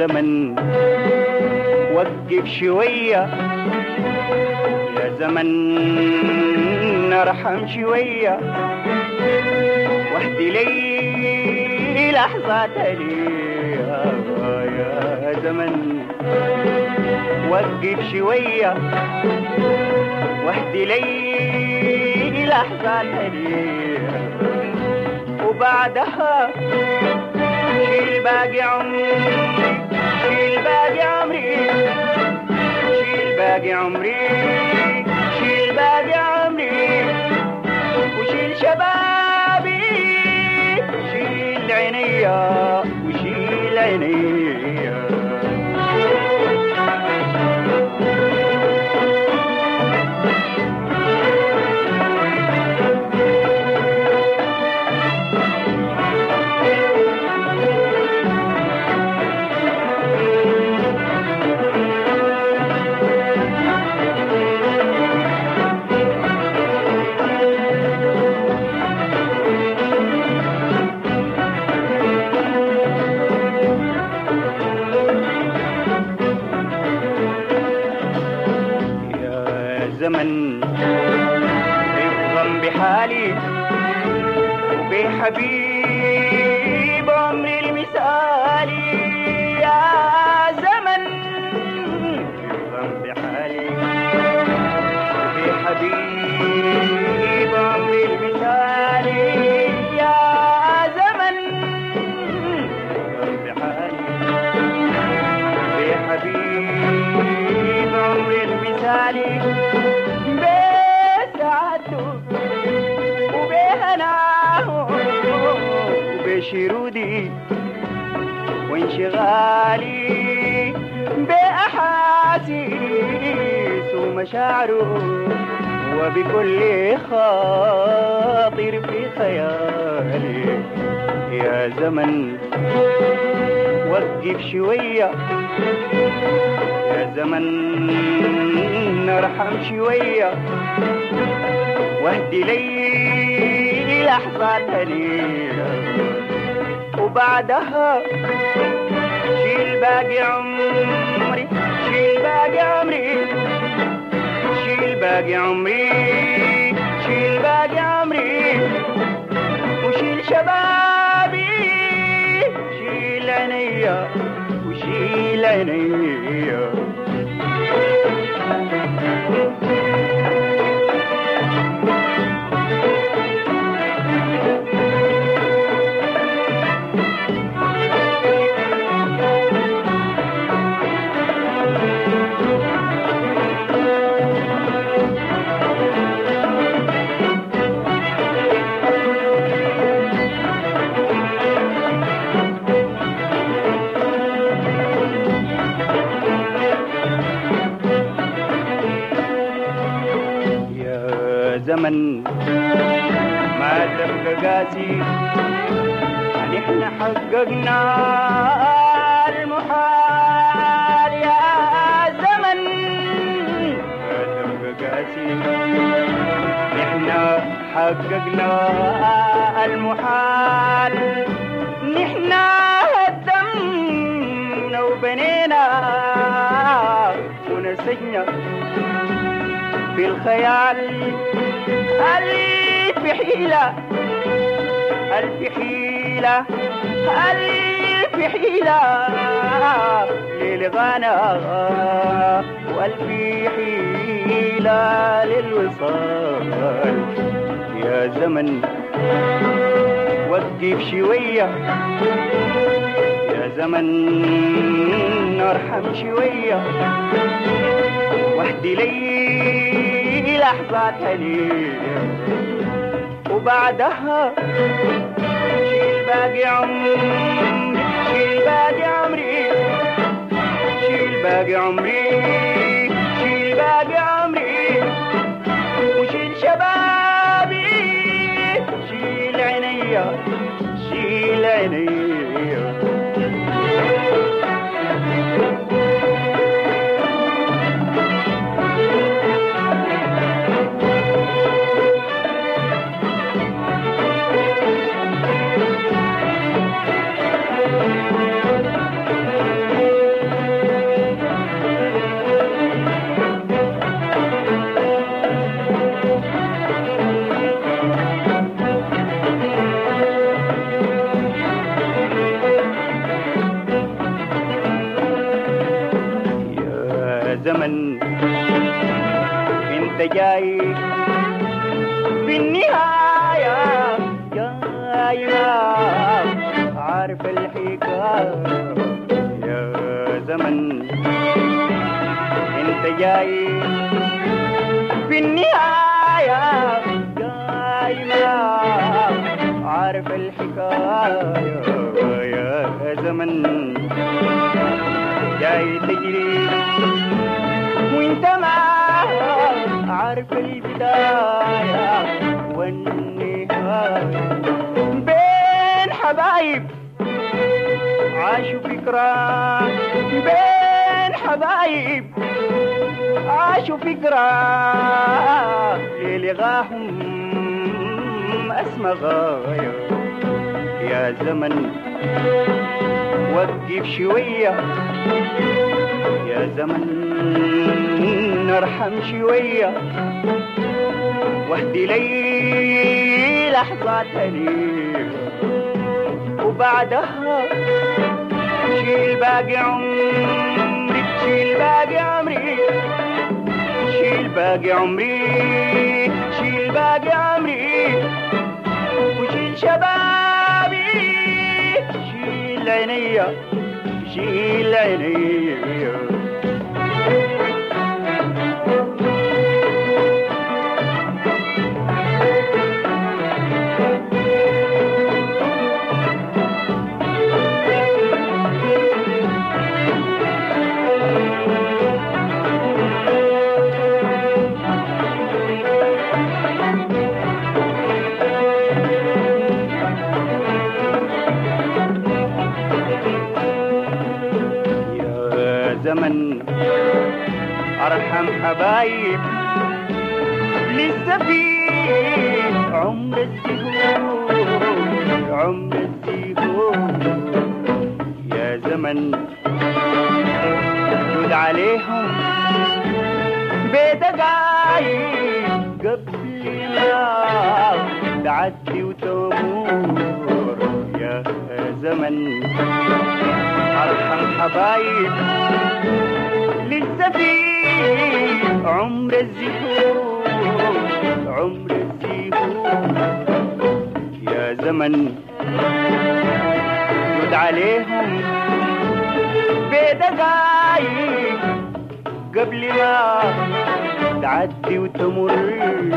زمن وقف شوية يا زمن ارحم شوية واهدي لي لحظات ليها يا زمن وقف شوية واهدي لي لحظات ليها وبعدها شيل باقي عمري شيل باقي عمري شيل باقي عمري شيل باقي عمري وشيل شبابي شيل عينيا وشيل عينيا يا زمن رفضا بحالي وبحبيب عمري المثالي يا زمن رفضا بحالي وبحبيب عمري المثالي يا زمن رفضا بحالي بحبيب عمري المثالي بسعادته وبهناه وبشرودي وانشغالي بأحاسيس ومشاعره وبكل خاطر في خيالي يا زمن وقف شوية يا زمن ارحم شوية واهدي لي لحظات هنية وبعدها شيل باقي عمري شيل باقي عمري شيل باقي عمري شيل باقي عمري وشيل شبابي شيل عينيا وشيل عينيا يا زمن ما تبقى قاسي نحن حققنا المحال يا زمن ما تبقى قاسي نحن حققنا المحال نحن هدمنا وبنينا ونسجنا في الخيال ألف حيلة ألف حيلة ألف حيلة للغنى وألف حيلة للوصال يا زمن وقف شوية يا زمن ارحم شوية واهدي لي لحظات هنية وبعدها شيل باقي عمري شيل باقي عمري شيل باقي عمري شيل باقي عمري وشيل شبابي شيل عينيا شيل عينيا يا زمن انت جاي في النهاية جاي ما عارف الحكاية يا زمن جاي تجري وانت ما عارف البداية والنهاية بين حبايب عاشوا فكرة بين حبايب عاشوا فكرة للغاهم أسمى غاية يا زمن وقف شوية يا زمن ارحم شوية واهدي لي لحظات هنية وبعدها شيل باقي عمري شيل باقي عمري شيل باقي عمري شيل باقي عمري وشيل شبابي شيل عينيا شيل عينيا يا زمن ارحم حبايب لسه في عمر الزهور عمر الزهور يا زمن جود عليهم بدقايق قبل ما تعدي وتمور يا زمن ارحم حبايب لسه في عمر الزهور عمر الزهور يا زمن جود عليهم بدقايق قبل ما تعدي وتمر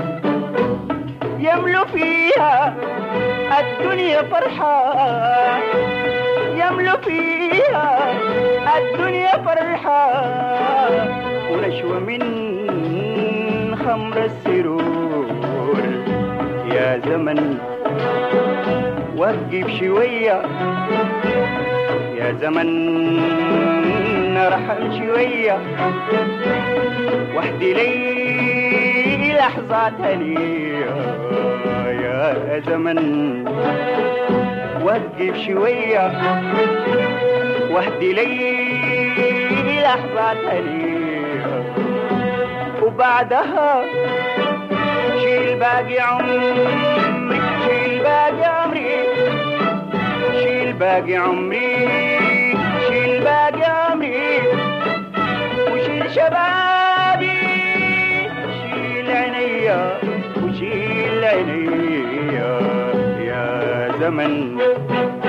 يملوا فيها الدنيا فرحة يملوا فيها الدنيا فرحة ونشوة من خمر السرور يا زمن وقف شوية يا زمن ارحم شوية واهدي لي لحظات هنية يا زمن وقف شوية واهدي لي لحظات هنية وبعدها شيل باقي عمري شيل باقي عمري شيل باقي عمري شيل باقي عمري وشيل شبابي شيل عينيا وشيل عينيا يا زمن